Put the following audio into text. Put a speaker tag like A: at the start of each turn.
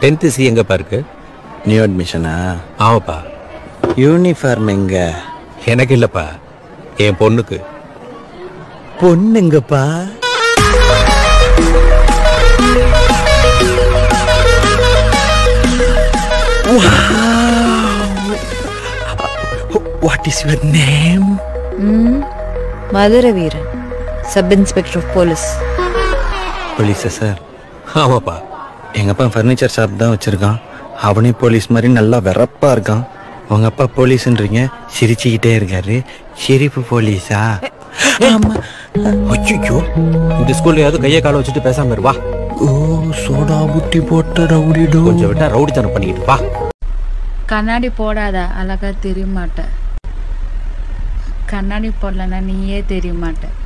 A: tenth C எங்கப்பா இருக்கு
B: new அட்மிஷனா
A: ஆமாப்பா
B: யூனிஃபார்ம் எங்க
A: எனக்கு இல்லப்பா என் பொண்ணுக்கு
B: பொண்ணுங்கப்பா வாட் இஸ் யுவர் நேம்
C: ம் Madurai Veeran sub inspector of police
B: போலீஸா சார்
A: ஆமாப்பா
B: எங்க அப்பா ஃபர்னிச்சர் ஷாப் தான் வச்சிருக்கான் அவனே போலீஸ் மாதிரி நல்லா வெறப்பா இருக்கான் உங்க அப்பா போலீஸ்ன்றீங்க சிரிச்சுக்கிட்டே இருக்காரு சிரிப்பு போலீஸா ஆமா
A: ஐயோ இந்த ஸ்கூல்லையாவது கையை காலை வச்சுட்டு பேசாம இரு வா
B: ஓ சோடா புட்டி போட்ட ரவுடிடோ
A: கொஞ்சம் விட்டா ரவுடித்தனம் பண்ணிக்கிட்டு வா
D: கண்ணாடி போடாத அழகா தெரிய மாட்ட கண்ணாடி போடலன்னா நீயே தெரிய மாட்ட